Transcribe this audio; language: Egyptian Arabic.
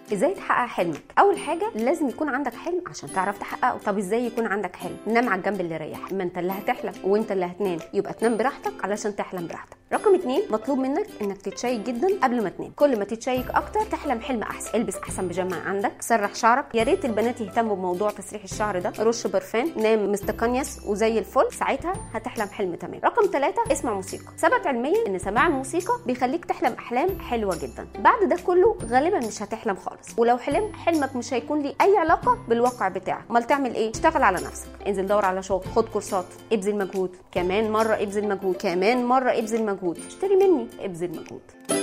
ازاي تحقق حلمك اول حاجه لازم يكون عندك حلم عشان تعرف تحققه طب ازاي يكون عندك حلم نام على الجنب اللي يريح ما انت اللي هتحلم وانت اللي هتنام يبقى تنام براحتك علشان تحلم براحتك رقم اتنين مطلوب منك انك تتشيك جدا قبل ما تنام كل ما تتشيك اكتر تحلم حلم احسن البس احسن بيجامه عندك سرح شعرك يا ريت البنات يهتموا بموضوع تسريح الشعر ده رش برفان نام مستقنيس وزي الفل ساعتها هتحلم حلم تمام رقم ثلاثة اسمع موسيقى ثبت علميا ان سماع الموسيقى بيخليك تحلم احلام حلوه جدا بعد ده كله غالبا مش هتحلم خالص ولو حلم حلمك مش هيكون ليه اي علاقه بالواقع بتاعك امال تعمل ايه اشتغل على نفسك انزل دور على شغل خد كورسات ابذل مجهود كمان مره ابذل مجهود كمان مره ابذل مجهود اشتري مني ابذل مجهود